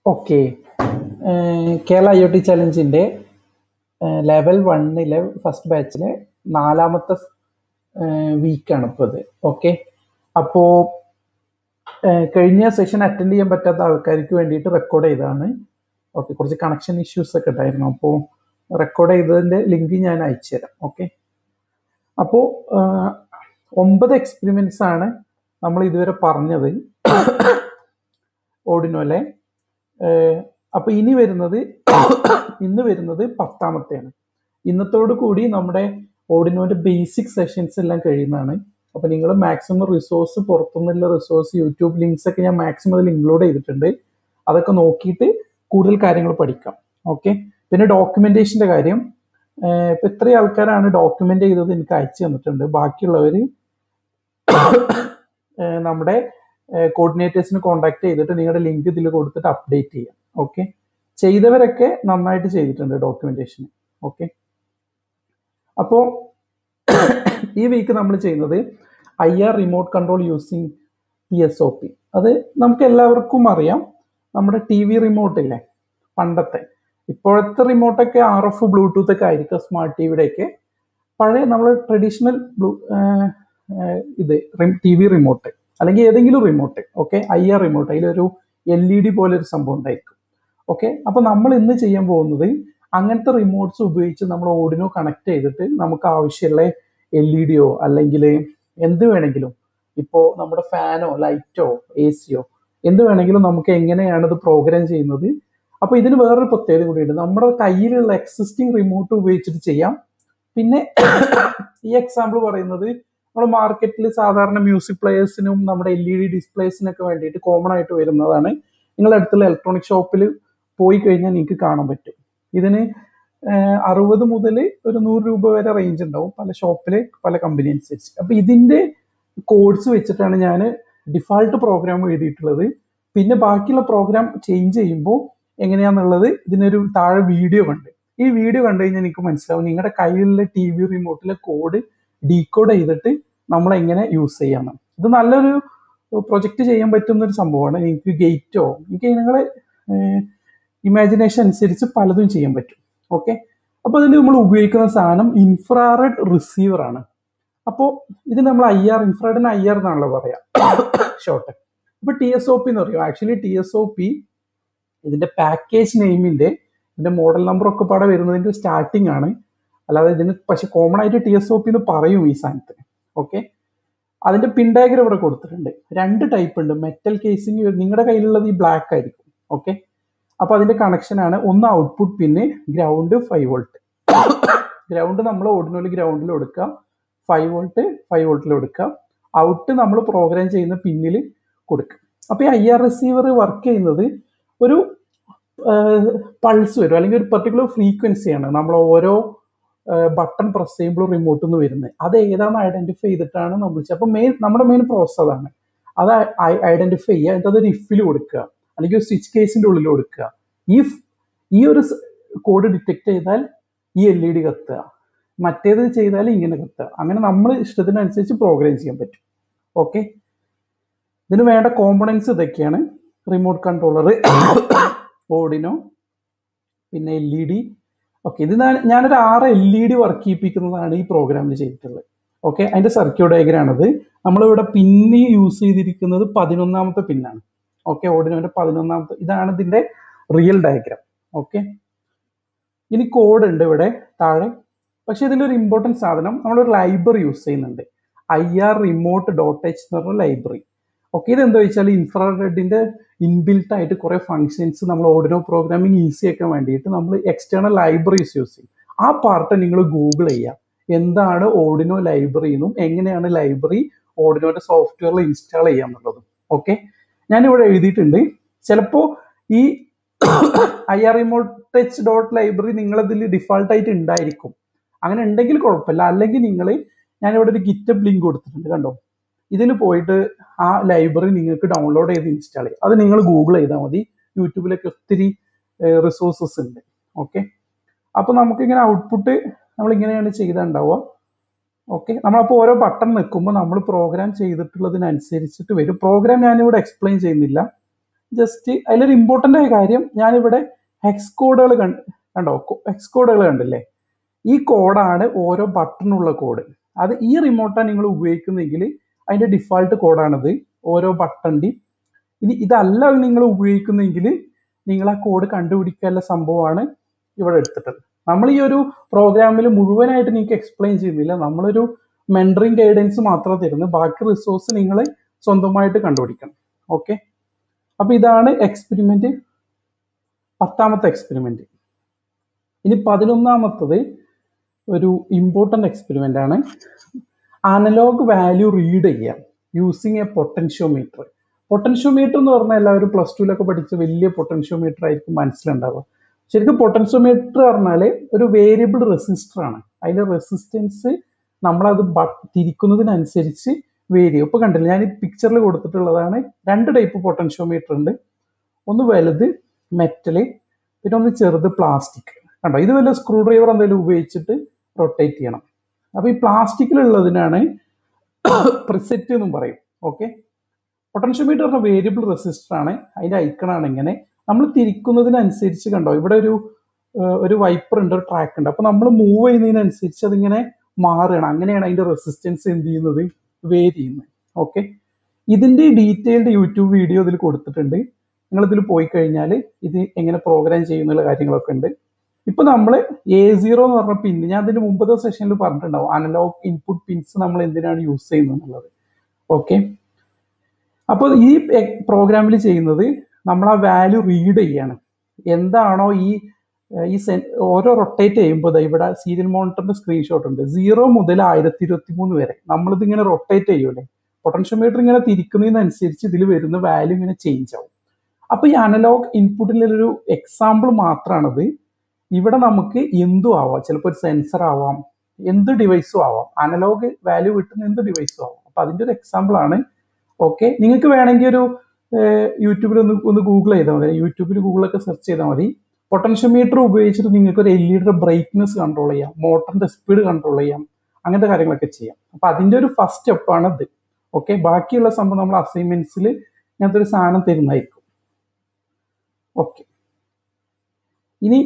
okay Kerala I O T ചലഞ്ചിൻ്റെ level വണ്ണിലെ first ബാച്ചിലെ നാലാമത്തെ വീക്കാണ് ഇപ്പോൾ ഇത് ഓക്കെ അപ്പോൾ കഴിഞ്ഞ സെഷൻ അറ്റൻഡ് ചെയ്യാൻ പറ്റാത്ത ആൾക്കാർക്ക് വേണ്ടിയിട്ട് റെക്കോർഡ് ചെയ്തതാണ് ഓക്കെ കുറച്ച് കണക്ഷൻ ഇഷ്യൂസ് ഒക്കെ ഉണ്ടായിരുന്നു അപ്പോൾ റെക്കോർഡ് ചെയ്തതിൻ്റെ ലിങ്ക് ഞാൻ അയച്ചു തരാം ഓക്കെ അപ്പോൾ ഒമ്പത് എക്സ്പെരിമെൻറ്റ്സ് ആണ് നമ്മൾ ഇതുവരെ പറഞ്ഞത് ഓർഡിനോലെ അപ്പോൾ ഇനി വരുന്നത് ഇന്ന് വരുന്നത് പത്താമത്തെയാണ് ഇന്നത്തോടു കൂടി നമ്മുടെ ഓർഡിനോന്റെ ബേസിക് സെഷൻസ് എല്ലാം കഴിയുന്നതാണ് അപ്പോൾ നിങ്ങൾ മാക്സിമം റിസോഴ്സ് പുറത്തുനിന്നുള്ള റിസോഴ്സ് യൂട്യൂബ് ലിങ്ക്സ് ഒക്കെ ഞാൻ മാക്സിമം അതിൽ ഇൻക്ലൂഡ് ചെയ്തിട്ടുണ്ട് അതൊക്കെ നോക്കിയിട്ട് കൂടുതൽ കാര്യങ്ങൾ പഠിക്കാം ഓക്കെ പിന്നെ ഡോക്യുമെന്റേഷന്റെ കാര്യം ഇപ്പൊ ഇത്രയും ആൾക്കാരാണ് ഡോക്യുമെന്റ് ചെയ്തത് എനിക്ക് അയച്ചു തന്നിട്ടുണ്ട് ബാക്കിയുള്ളവർ നമ്മുടെ കോർഡിനേറ്റേഴ്സിന് കോൺടാക്ട് ചെയ്തിട്ട് നിങ്ങളുടെ ലിങ്ക് ഇതിൽ കൊടുത്തിട്ട് അപ്ഡേറ്റ് ചെയ്യാം ഓക്കെ ചെയ്തവരൊക്കെ നന്നായിട്ട് ചെയ്തിട്ടുണ്ട് ഡോക്യുമെന്റേഷൻ ഓക്കെ അപ്പോൾ ഈ വീക്ക് നമ്മൾ ചെയ്യുന്നത് I R remote control using P S O P അത് നമുക്ക് എല്ലാവർക്കും അറിയാം നമ്മുടെ ടി വി റിമോട്ട് ഇല്ലേ പണ്ടത്തെ ഇപ്പോഴത്തെ റിമോട്ടൊക്കെ ആർ എഫ് ബ്ലൂടൂത്ത് ഒക്കെ ആയിരിക്കും സ്മാർട്ട് ടിവിയുടെയൊക്കെ പഴയ നമ്മൾ ട്രഡീഷണൽ ബ്ലൂ ഇത് ടി വി റിമോട്ട് അല്ലെങ്കിൽ ഏതെങ്കിലും remote okay I R remote അതിലൊരു എൽ ഇ ഡി പോലെ ഒരു സംഭവം ഉണ്ടായിരിക്കും ഓക്കെ അപ്പോൾ നമ്മൾ ഇന്ന് ചെയ്യാൻ പോകുന്നത് അങ്ങനത്തെ റിമോട്ട്സ് ഉപയോഗിച്ച് നമ്മൾ ഓഡിനോ കണക്ട് ചെയ്തിട്ട് നമുക്ക് ആവശ്യമുള്ള എൽ ഇ ഡിയോ അല്ലെങ്കിൽ എന്ത് വേണമെങ്കിലും ഇപ്പോൾ നമ്മുടെ ഫാനോ ലൈറ്റോ എ സിയോ എന്ത് വേണമെങ്കിലും നമുക്ക് എങ്ങനെയാണ് ഇത് പ്രോഗ്രാം ചെയ്യുന്നത് അപ്പോൾ ഇതിന് വേറൊരു പ്രത്യേകത കൂടിയുണ്ട് നമ്മുടെ കയ്യിലുള്ള എക്സിസ്റ്റിംഗ് റിമോട്ട് ഉപയോഗിച്ചിട്ട് ചെയ്യാം പിന്നെ ഈ എക്സാമ്പിൾ പറയുന്നത് നമ്മൾ മാർക്കറ്റിൽ സാധാരണ മ്യൂസിക് പ്ലെയേഴ്സിനും നമ്മുടെ എൽ ഇ ഡി ഡിസ്പ്ലേസിനൊക്കെ വേണ്ടിയിട്ട് കോമൺ ആയിട്ട് വരുന്നതാണ് നിങ്ങളുടെ അടുത്തുള്ള ഇലക്ട്രോണിക് ഷോപ്പിൽ പോയി കഴിഞ്ഞാൽ നിങ്ങൾക്ക് കാണാൻ പറ്റും ഇതിന് അറുപത് മുതൽ ഒരു നൂറ് രൂപ വരെ റേഞ്ച് ഉണ്ടാവും പല ഷോപ്പിൽ പല കമ്പനി അനുസരിച്ച് അപ്പോൾ ഇതിൻ്റെ കോഡ്സ് വെച്ചിട്ടാണ് ഞാൻ ഡിഫാൾട്ട് പ്രോഗ്രാം എഴുതിയിട്ടുള്ളത് പിന്നെ ബാക്കിയുള്ള പ്രോഗ്രാം ചേഞ്ച് ചെയ്യുമ്പോൾ എങ്ങനെയാണെന്നുള്ളത് ഇതിനൊരു താഴെ വീഡിയോ കണ്ട് ഈ വീഡിയോ കണ്ടു കഴിഞ്ഞാൽ എനിക്ക് മനസ്സിലാവും നിങ്ങളുടെ കയ്യിലുള്ള ടി വി റിമോട്ടിലെ കോഡ് ഡീകോഡ് ചെയ്തിട്ട് നമ്മൾ എങ്ങനെ യൂസ് ചെയ്യാമെന്ന് ഇത് നല്ലൊരു പ്രൊജക്റ്റ് ചെയ്യാൻ പറ്റുന്ന ഒരു സംഭവമാണ് നിങ്ങൾക്ക് ഗേറ്റോ എനിക്ക് നിങ്ങളെ ഇമാജിനേഷൻ അനുസരിച്ച് പലതും ചെയ്യാൻ പറ്റും ഓക്കെ അപ്പോൾ ഇതിന് നമ്മൾ ഉപയോഗിക്കുന്ന സാധനം ഇൻഫ്രാറെഡ് റിസീവർ ആണ് അപ്പോൾ ഇത് നമ്മൾ ഐ ആർ ഇൻഫ്രാറെഡിന് ഐ ആർ എന്നാണല്ലോ പറയാം ഷോർട്ട് അപ്പോൾ ടി എസ് ഒ പി എന്ന് പറയും actually T S O P ഇതിന്റെ പാക്കേജ് നെയിമിന്റെ ഇതിന്റെ മോഡൽ നമ്പർ ഒക്കെ പാടെ വരുന്നതിന്റെ സ്റ്റാർട്ടിംഗ് ആണ് അല്ലാതെ ഇതിന് പക്ഷെ കോമൺ ആയിട്ട് ടി എസ് ഒ പി എന്ന് പറയും ഈ സാധനത്തിന് ഓക്കെ അതിന്റെ പിൻ ഡയഗ്രം ഇവിടെ കൊടുത്തിട്ടുണ്ട് രണ്ട് ടൈപ്പ് ഉണ്ട് മെറ്റൽ കേസിങ് നിങ്ങളുടെ കയ്യിലുള്ളത് ഈ ബ്ലാക്ക് ആയിരിക്കും ഓക്കെ അപ്പൊ അതിന്റെ കണക്ഷൻ ആണ് ഒന്ന് ഔട്ട്പുട്ട് പിന്നെ ഗ്രൗണ്ട് ഫൈവ് വോൾട്ട് ഗ്രൗണ്ട് നമ്മൾ ഓർഡിനറി ഗ്രൗണ്ടിൽ കൊടുക്കുക ഫൈവ് വോൾട്ട് ഫൈവ് വോൾട്ടിൽ കൊടുക്കുക ഔട്ട് നമ്മൾ പ്രോഗ്രാം ചെയ്യുന്ന പിന്നിൽ കൊടുക്കുക അപ്പൊ ഈ ഐ ആർ റിസീവർ വർക്ക് ചെയ്യുന്നത് ഒരു പൾസ് വരും അല്ലെങ്കിൽ ഒരു പെർട്ടിക്കുലർ ഫ്രീക്വൻസിയാണ് നമ്മൾ ഓരോ ബട്ടൺ പ്രസ് ചെയ്യുമ്പോൾ റിമോട്ട് നിന്ന് വരുന്നത് അത് ഏതാണെന്ന് ഐഡന്റിഫൈ ചെയ്തിട്ടാണ് നമ്മൾ അപ്പോൾ മെയിൻ നമ്മുടെ മെയിൻ പ്രോസസ് അതാണ് അത് ഐഡന്റിഫൈ ചെയ്യുക എന്നിട്ട് അതൊരു ഇഫിൽ കൊടുക്കുക അല്ലെങ്കിൽ ഒരു സ്വിച്ച് കേസിന്റെ ഉള്ളിൽ കൊടുക്കുക ഈ ഈ ഒരു കോഡ് ഡിറ്റക്ട് ചെയ്താൽ ഈ എൽ ഇ ഡി കത്തുക മറ്റേത് ചെയ്താൽ ഇങ്ങനെ കത്തുക അങ്ങനെ നമ്മൾ ഇഷ്ടത്തിനനുസരിച്ച് പ്രോഗ്രാം ചെയ്യാൻ പറ്റും ഓക്കെ ഇതിന് വേണ്ട കോമ്പണൻസ് ഇതൊക്കെയാണ് റിമോട്ട് കൺട്രോളർ ഓഡിനോ പിന്നെ എൽ ഇ ഡി ഓക്കെ ഇത് ഞാനൊരു ആറ് എൽ ഇ ഡി വർക്ക് ചെയ്യിപ്പിക്കുന്നതാണ് ഈ പ്രോഗ്രാമിൽ ചെയ്തിട്ടുള്ളത് ഓക്കെ അതിന്റെ സർക്യൂട്ട് ഡയഗ്രാണത് നമ്മളിവിടെ പിന്ന് യൂസ് ചെയ്തിരിക്കുന്നത് പതിനൊന്നാമത്തെ പിന്നാണ് ഓക്കെ ഓർഡിനോന്റെ പതിനൊന്നാമത്തെ ഇതാണ് ഇതിന്റെ റിയൽ ഡയഗ്രാം ഓക്കെ ഇനി കോഡ് ഉണ്ട് ഇവിടെ താഴെ പക്ഷെ ഇതിലൊരു ഇമ്പോർട്ടൻറ്റ് സാധനം നമ്മളൊരു ലൈബ്രറി യൂസ് ചെയ്യുന്നുണ്ട് I R remote dot H എന്ന് പറഞ്ഞ ലൈബ്രറി ഓക്കെ ഇതെന്താ വെച്ചാൽ ഇൻഫ്രാറെഡിന്റെ ഇൻബിൽട്ട് ആയിട്ട് കുറെ ഫങ്ഷൻസ് നമ്മൾ ഓർഡിനോ പ്രോഗ്രാമിംഗ് ഈസി ആക്കാൻ വേണ്ടിയിട്ട് നമ്മൾ എക്സ്റ്റേണൽ ലൈബ്രറീസ് യൂസ് ചെയ്യും ആ പാർട്ട് നിങ്ങൾ ഗൂഗിൾ ചെയ്യുക എന്താണ് ഓർഡിനോ ലൈബ്രറി എന്നും എങ്ങനെയാണ് ലൈബ്രറി ഓർഡിനോയുടെ സോഫ്റ്റ്വെയറിൽ ഇൻസ്റ്റാൾ ചെയ്യാന്നുള്ളതും ഓക്കെ ഞാനിവിടെ എഴുതിയിട്ടുണ്ട് ചിലപ്പോൾ ഈ I R remote touch dot library നിങ്ങളതിൽ ഡിഫാൾട്ട് ആയിട്ട് ഉണ്ടായിരിക്കും അങ്ങനെ ഉണ്ടെങ്കിൽ കുഴപ്പമില്ല അല്ലെങ്കിൽ നിങ്ങൾ ഞാനിവിടെ ഒരു ഗിറ്റബ് ലിങ്ക് കൊടുത്തിട്ടുണ്ട് കണ്ടോ ഇതിൽ പോയിട്ട് ആ ലൈബ്രറി നിങ്ങൾക്ക് ഡൗൺലോഡ് ചെയ്ത് ഇൻസ്റ്റാൾ ചെയ്യാം അത് നിങ്ങൾ ഗൂഗിൾ ചെയ്താൽ മതി യൂട്യൂബിലൊക്കെ ഒത്തിരി റിസോഴ്സസ് ഉണ്ട് ഓക്കെ അപ്പോൾ നമുക്കിങ്ങനെ ഔട്ട്പുട്ട് നമ്മൾ ഇങ്ങനെയാണ് ചെയ്തുണ്ടാവുക ഓക്കെ നമ്മളപ്പോൾ ഓരോ ബട്ടൺ നിൽക്കുമ്പോൾ നമ്മൾ പ്രോഗ്രാം ചെയ്തിട്ടുള്ളതിനനുസരിച്ചിട്ട് വരും പ്രോഗ്രാം ഞാനിവിടെ എക്സ്പ്ലെയിൻ ചെയ്യുന്നില്ല ജസ്റ്റ് അതിലൊരു ഇമ്പോർട്ടൻ്റ് ആയ കാര്യം ഞാനിവിടെ ഹെക്സ് കോഡുകൾ കണ്ട് കണ്ടോ ഹെക്സ് കോഡുകൾ കണ്ടില്ലേ ഈ കോഡാണ് ഓരോ ബട്ടണുള്ള കോഡ് അത് ഈ റിമോട്ടാണ് നിങ്ങൾ ഉപയോഗിക്കുന്നതെങ്കിൽ അതിൻ്റെ ഡിഫാൾട്ട് കോഡാണിത് ഓരോ ബട്ടണിൻ്റെയും ഇനി ഇതല്ല നിങ്ങൾ ഉപയോഗിക്കുന്നതെങ്കിൽ നിങ്ങൾ ആ കോഡ് കണ്ടുപിടിക്കാനുള്ള സംഭവമാണ് ഇവിടെ എടുത്തിട്ടുള്ളത് നമ്മൾ ഈ ഒരു പ്രോഗ്രാമിൽ മുഴുവനായിട്ട് നിങ്ങൾക്ക് എക്സ്പ്ലെയിൻ ചെയ്യുന്നില്ല നമ്മളൊരു മെൻറ്ററിങ് ഗൈഡൻസ് മാത്രം തരുന്നത് ബാക്കി റിസോഴ്സ് നിങ്ങൾ സ്വന്തമായിട്ട് കണ്ടുപിടിക്കണം ഓക്കെ അപ്പോൾ ഇതാണ് എക്സ്പെരിമെന്റ് പത്താമത്തെ എക്സ്പെരിമെന്റ് ഇനി പതിനൊന്നാമത്തത് ഒരു ഇമ്പോർട്ടൻ്റ് എക്സ്പെരിമെന്റ് ആണ് അനലോഗ് വാല്യൂ റീഡ് ചെയ്യാം യൂസിങ് എ പൊട്ടൻഷ്യോമീറ്റർ പൊട്ടൻഷ്യോമീറ്റർ എന്ന് പറഞ്ഞാൽ എല്ലാവരും പ്ലസ് ടുവിലൊക്കെ പഠിച്ച വലിയ പൊട്ടൻഷ്യോമീറ്റർ ആയിരിക്കും മനസ്സിലുണ്ടാവുക ശരിക്കും പൊട്ടൻഷ്യോമീറ്റർ പറഞ്ഞാൽ ഒരു വേരിയബിൾ റെസിസ്റ്റർ ആണ് അതിന്റെ റെസിസ്റ്റൻസ് നമ്മളത് ബ- തിരിക്കുന്നതിനനുസരിച്ച് വേരി ഇപ്പൊ കണ്ടില്ല ഞാൻ ഈ പിക്ചറിൽ കൊടുത്തിട്ടുള്ളതാണ് രണ്ട് ടൈപ്പ് പൊട്ടൻഷ്യോമീറ്റർ ഉണ്ട് ഒന്ന് വലുത് മെറ്റല് പിന്നെ ഒന്ന് ചെറുത് പ്ലാസ്റ്റിക് കണ്ടോ ഇത് വല്ല സ്ക്രൂ ഡ്രൈവർ എന്തെങ്കിലും ഉപയോഗിച്ചിട്ട് റൊട്ടേറ്റ് ചെയ്യണം അപ്പൊ ഈ പ്ലാസ്റ്റിക്കിലുള്ളതിനാണ് പ്രിസെറ്റ് എന്നും പറയും ഓക്കെ പൊട്ടൻഷ്യോമീറ്റർ പറഞ്ഞ വേരിയബിൾ റെസിസ്റ്റർ ആണ് അതിന്റെ ഐക്കണാണ് ഇങ്ങനെ നമ്മൾ തിരിക്കുന്നതിനനുസരിച്ച് കണ്ടോ ഇവിടെ ഒരു ഏഹ്, ഒരു വൈപ്പർ ഉണ്ട് ഒരു ട്രാക്ക് ഉണ്ട് അപ്പൊ നമ്മൾ മൂവ് ചെയ്യുന്നതിനനുസരിച്ച് അതിങ്ങനെ മാറുകയാണ് അങ്ങനെയാണ് അതിന്റെ റെസിസ്റ്റൻസ് എന്ത് ചെയ്യുന്നത് വേരി ചെയ്യുന്നത് ഓക്കെ ഇതിന്റെ ഡീറ്റെയിൽഡ് യൂട്യൂബ് വീഡിയോ ഇതിൽ കൊടുത്തിട്ടുണ്ട് നിങ്ങൾ ഇതിൽ പോയി കഴിഞ്ഞാൽ ഇത് എങ്ങനെ പ്രോഗ്രാം ചെയ്യുന്നുള്ള കാര്യങ്ങളൊക്കെ ഉണ്ട് ഇപ്പൊ നമ്മൾ എ സീറോ എന്ന് പറഞ്ഞ പിൻ ഞാൻ അതിന്റെ മുമ്പത്തെ സെഷനിൽ പറഞ്ഞിട്ടുണ്ടാവും അനലോഗ് ഇൻപുട്ട് പിൻസ് നമ്മൾ എന്തിനാണ് യൂസ് ചെയ്യുന്നത് എന്നുള്ളത് ഓക്കെ അപ്പോൾ ഈ പ്രോഗ്രാമിൽ ചെയ്യുന്നത് നമ്മൾ ആ വാല്യൂ റീഡ് ചെയ്യാണ് എന്താണോ ഈ ഏഹ്, ഈ സെൻ ഓരോ റൊട്ടേറ്റ് ചെയ്യുമ്പോൾ ദാ ഇവിടെ സീരിയൽ മോണിറ്ററിന്റെ സ്ക്രീൻഷോട്ട് ഉണ്ട് സീറോ മുതൽ ആയിരത്തി ഇരുപത്തി മൂന്ന് വരെ നമ്മളിത് ഇങ്ങനെ റൊട്ടേറ്റ് ചെയ്യൂലേ പൊട്ടൻഷ്യോമീറ്റർ ഇങ്ങനെ തിരിക്കുന്നതിനനുസരിച്ച് ഇതിൽ വരുന്ന വാല്യൂ ഇങ്ങനെ ചേഞ്ച് ആവും അപ്പൊ ഈ അനലോഗ് ഇൻപുട്ടിലൊരു എക്സാമ്പിൾ മാത്രമാണത് ഇവിടെ നമുക്ക് എന്തും ആവാം ചിലപ്പോൾ ഒരു സെൻസർ ആവാം എന്ത് ഡിവൈസും ആവാം അനലോഗ് വാല്യൂ കിട്ടുന്ന എന്ത് ഡിവൈസും ആവാം അപ്പൊ അതിന്റെ ഒരു എക്സാമ്പിൾ ആണ് ഓക്കെ നിങ്ങൾക്ക് വേണമെങ്കിൽ ഒരു യൂട്യൂബിൽ ഒന്ന് ഒന്ന് ഗൂഗിൾ ചെയ്താൽ മതി യൂട്യൂബിൽ ഗൂഗിളൊക്കെ സെർച്ച് ചെയ്താൽ മതി പൊട്ടൻഷ്യോമീറ്റർ ഉപയോഗിച്ചിട്ട് നിങ്ങൾക്ക് ഒരു എൽ ഇഡിയുടെ ബ്രൈറ്റ്നസ് കൺട്രോൾ ചെയ്യാം മോട്ടറിന്റെ സ്പീഡ് കൺട്രോൾ ചെയ്യാം അങ്ങനത്തെ കാര്യങ്ങളൊക്കെ ചെയ്യാം അപ്പൊ അതിന്റെ ഒരു ഫസ്റ്റ് സ്റ്റെപ്പാണ് ഇത് ഓക്കെ ബാക്കിയുള്ള സംഭവം നമ്മൾ അസൈൻമെന്റ്സിൽ ഇങ്ങനത്തെ ഒരു സാധനം തരുന്നതായിരിക്കും ഓക്കെ ഇനി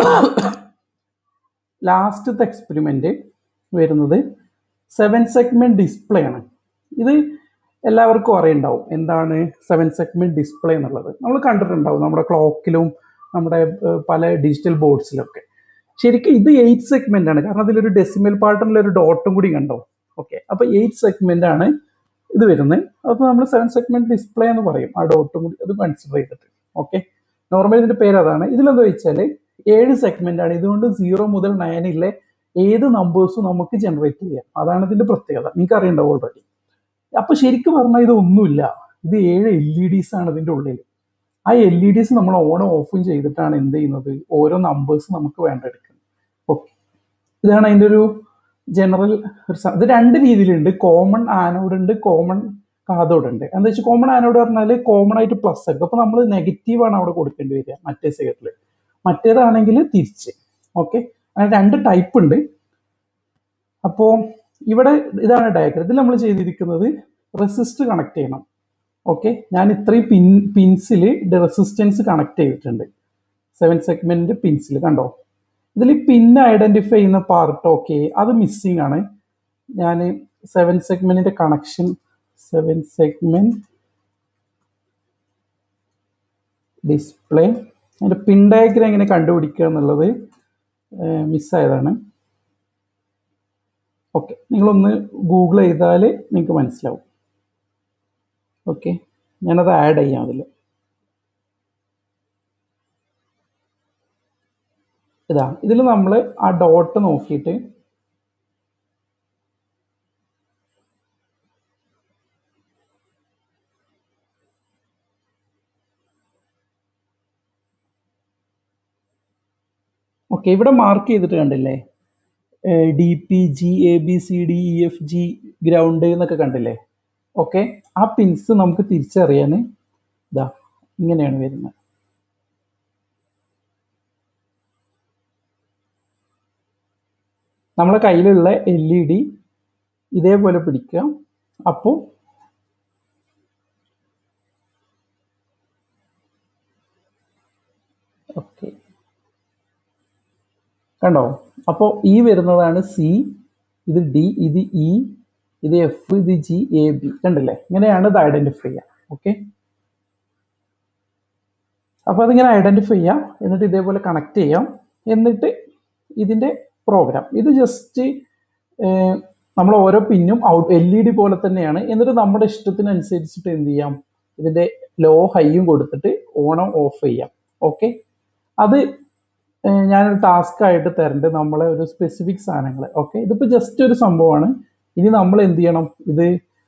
ലാസ്റ്റത്തെ എക്സ്പെരിമെന്റ് വരുന്നത് സെവൻ സെഗ്മെന്റ് ഡിസ്പ്ലേ ആണ് ഇത് എല്ലാവർക്കും അറിയുണ്ടാവും എന്താണ് സെവൻ സെഗ്മെന്റ് ഡിസ്പ്ലേ എന്നുള്ളത് നമ്മൾ കണ്ടിട്ടുണ്ടാവും നമ്മുടെ ക്ലോക്കിലും നമ്മുടെ ഏഹ്, പല ഡിജിറ്റൽ ബോർഡ്സിലൊക്കെ ശരിക്കും ഇത് എയ്റ്റ് സെഗ്മെന്റ് ആണ് കാരണം അതിലൊരു ഡെസിമൽ പാർട്ടിൽ ഒരു ഡോട്ടും കൂടി കണ്ടോ ഓക്കെ അപ്പൊ എയ്റ്റ് സെഗ്മെന്റ് ആണ് ഇത് വരുന്നത് അപ്പോൾ നമ്മൾ സെവൻ സെഗ്മെന്റ് ഡിസ്പ്ലേ എന്ന് പറയും ആ ഡോട്ടും കൂടി അത് കൺസിഡർ ചെയ്തിട്ട് ഓക്കെ നോർമലി ഇതിന്റെ പേര് അതാണ് ഇതിലെന്താ വെച്ചാൽ ഏഴ് സെഗ്മെന്റ് ആണ് ഇതുകൊണ്ട് സീറോ മുതൽ നയനിലെ ഏത് നമ്പേഴ്സും നമുക്ക് ജനറേറ്റ് ചെയ്യാം അതാണ് ഇതിന്റെ പ്രത്യേകത നിങ്ങൾക്ക് അറിയണ്ടാവും ഓൾറെഡി അപ്പൊ ശരിക്കും പറഞ്ഞാൽ ഇത് ഒന്നുമില്ല ഇത് ഏഴ് എൽ ഇ ഡിസ് ആണ് ഇതിന്റെ ഉള്ളിൽ ആ എൽ ഇ ഡിസ് നമ്മൾ ഓണും ഓഫും ചെയ്തിട്ടാണ് എന്ത് ചെയ്യുന്നത് ഓരോ നമ്പേഴ്സ് നമുക്ക് വേണ്ടെടുക്കുന്നത് ഓക്കെ ഇതാണ് അതിന്റെ ഒരു ജനറൽ ഒരു സ- ഇത് രണ്ട് രീതിയിലുണ്ട് കോമൺ ആനോഡ് ഉണ്ട് കോമൺ കാഥോഡ് ഉണ്ട് എന്താ വെച്ചാൽ കോമൺ ആനോഡ് പറഞ്ഞാൽ കോമൺ ആയിട്ട് പ്ലസ് ആയിരിക്കും അപ്പൊ നമ്മൾ നെഗറ്റീവ് ആണ് അവിടെ കൊടുക്കേണ്ടി വരിക മറ്റേ സൈഡിൽ മറ്റേതാണെങ്കിൽ തിരിച്ച് ഓക്കെ അങ്ങനെ രണ്ട് ടൈപ്പ് ഉണ്ട് അപ്പോൾ ഇവിടെ ഇതാണ് ഡയഗ്രം ഇതിൽ നമ്മൾ ചെയ്തിരിക്കുന്നത് റെസിസ്റ്റർ കണക്ട് ചെയ്യണം ഓക്കെ ഞാൻ ഇത്രയും പിൻ പിൻസിൽ റെസിസ്റ്റൻസ് കണക്ട് ചെയ്തിട്ടുണ്ട് സെവൻ സെഗ്മെന്റ് പിൻസിൽ കണ്ടോ ഇതിൽ പിൻ ഐഡന്റിഫൈ ചെയ്യുന്ന പാർട്ട് ഓക്കെ അത് മിസ്സിംഗ് ആണ് ഞാൻ സെവൻ സെഗ്മെന്റിന്റെ കണക്ഷൻ സെവൻ സെഗ്മെന്റ് ഡിസ്പ്ലേ അതിന്റെ പിൻ ഡയഗ്രം എങ്ങനെ കണ്ടുപിടിക്കുക എന്നുള്ളത് മിസ്സായതാണ് ഓക്കെ നിങ്ങളൊന്ന് ഗൂഗിൾ ചെയ്താൽ നിങ്ങൾക്ക് മനസ്സിലാവും ഓക്കെ ഞാനത് ആഡ് ചെയ്യാം അതിൽ ഇതാ ഇതിൽ നമ്മൾ ആ ഡോട്ട് നോക്കിയിട്ട് ഓക്കെ ഇവിടെ മാർക്ക് ചെയ്തിട്ട് കണ്ടില്ലേ D P G A B C D E F G ground എന്നൊക്കെ കണ്ടില്ലേ ഓക്കെ ആ പിൻസ് നമുക്ക് തിരിച്ചറിയാൻ ഇതാ ഇങ്ങനെയാണ് വരുന്നത് നമ്മളെ കയ്യിലുള്ള എൽ ഇ ഡി ഇതേപോലെ പിടിക്കുക അപ്പോൾ ഓക്കെ കണ്ടോ അപ്പോൾ ഈ വരുന്നതാണ് സി ഇത് ഡി ഇത് ഇ ഇത് എഫ് ഇത് ജി എ ബി കണ്ടില്ലേ ഇങ്ങനെയാണ് ഇത് ഐഡന്റിഫൈ ചെയ്യുക ഓക്കെ അപ്പോൾ അതിങ്ങനെ ഐഡന്റിഫൈ ചെയ്യാം എന്നിട്ട് ഇതേപോലെ കണക്ട് ചെയ്യാം എന്നിട്ട് ഇതിന്റെ പ്രോഗ്രാം ഇത് ജസ്റ്റ് നമ്മൾ ഓരോ പിന്നും ഔട്ട് എൽ ഇ ഡി പോലെ തന്നെയാണ് എന്നിട്ട് നമ്മുടെ ഇഷ്ടത്തിനനുസരിച്ചിട്ട് എന്ത് ചെയ്യാം ഇതിന്റെ ലോ ഹൈയും കൊടുത്തിട്ട് ഓണം ഓഫ് ചെയ്യാം ഓക്കെ അത് ഏഹ് ഞാനൊരു ടാസ്ക് ആയിട്ട് തരണ്ട് നമ്മളെ ഒരു സ്പെസിഫിക് സാധനങ്ങൾ ഓക്കെ ഇതിപ്പോൾ ജസ്റ്റ് ഒരു സംഭവമാണ് ഇനി നമ്മൾ എന്ത് ചെയ്യണം ഇത്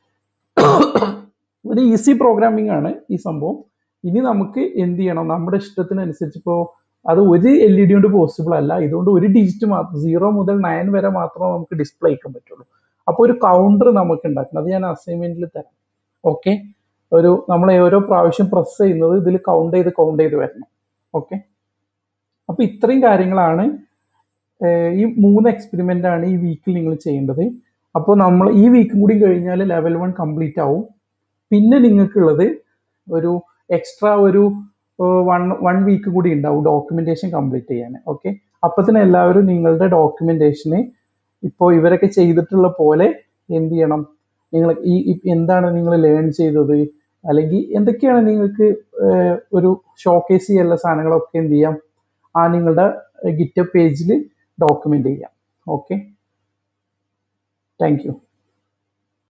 ഒരു ഈസി പ്രോഗ്രാമിംഗ് ആണ് ഈ സംഭവം ഇനി നമുക്ക് എന്ത് ചെയ്യണം നമ്മുടെ ഇഷ്ടത്തിനനുസരിച്ച് ഇപ്പോൾ അത് ഒരു എൽ ഇ ഡി കൊണ്ട് പോസിബിൾ അല്ല ഇതുകൊണ്ട് ഒരു ഡിജിറ്റ് മാത്രം സീറോ മുതൽ നയൻ വരെ മാത്രമേ നമുക്ക് ഡിസ്പ്ലേ ചെയ്യാൻ പറ്റുള്ളൂ അപ്പോൾ ഒരു കൗണ്ടർ നമുക്ക് ഉണ്ടാക്കണം അത് ഞാൻ അസൈൻമെന്റിൽ തരാം ഓക്കെ ഒരു നമ്മൾ ഓരോ പ്രാവശ്യം പ്രസ് ചെയ്യുന്നത് ഇതിൽ കൗണ്ട് ചെയ്ത് കൗണ്ട് ചെയ്ത് വരണം ഓക്കെ അപ്പോൾ ഇത്രയും കാര്യങ്ങളാണ് ഏഹ് ഈ മൂന്ന് എക്സ്പെരിമെന്റ് ആണ് ഈ വീക്കിൽ നിങ്ങൾ ചെയ്യേണ്ടത് അപ്പോൾ നമ്മൾ ഈ വീക്കും കൂടി കഴിഞ്ഞാൽ ലെവൽ വൺ കംപ്ലീറ്റ് ആവും പിന്നെ നിങ്ങൾക്കുള്ളത് ഒരു എക്സ്ട്രാ ഒരു വൺ വൺ വീക്ക് കൂടി ഉണ്ടാവും ഡോക്യുമെന്റേഷൻ കംപ്ലീറ്റ് ചെയ്യാൻ ഓക്കെ അപ്പത്തിന് എല്ലാവരും നിങ്ങളുടെ ഡോക്യുമെന്റേഷന് ഇപ്പോൾ ഇവരൊക്കെ ചെയ്തിട്ടുള്ള പോലെ എന്ത് ചെയ്യണം നിങ്ങൾ ഈ ഈ- എന്താണ് നിങ്ങൾ ലേൺ ചെയ്തത് അല്ലെങ്കിൽ എന്തൊക്കെയാണ് നിങ്ങൾക്ക് ഏഹ്, ഒരു ഷോക്കേസ് ചെയ്യാനുള്ള സാധനങ്ങളൊക്കെ എന്ത് ചെയ്യാം ആ നിങ്ങളുടെ ഗിറ്റപ്പ് പേജിൽ ഡോക്യുമെന്റ് ചെയ്യാം ഓക്കെ താങ്ക് യു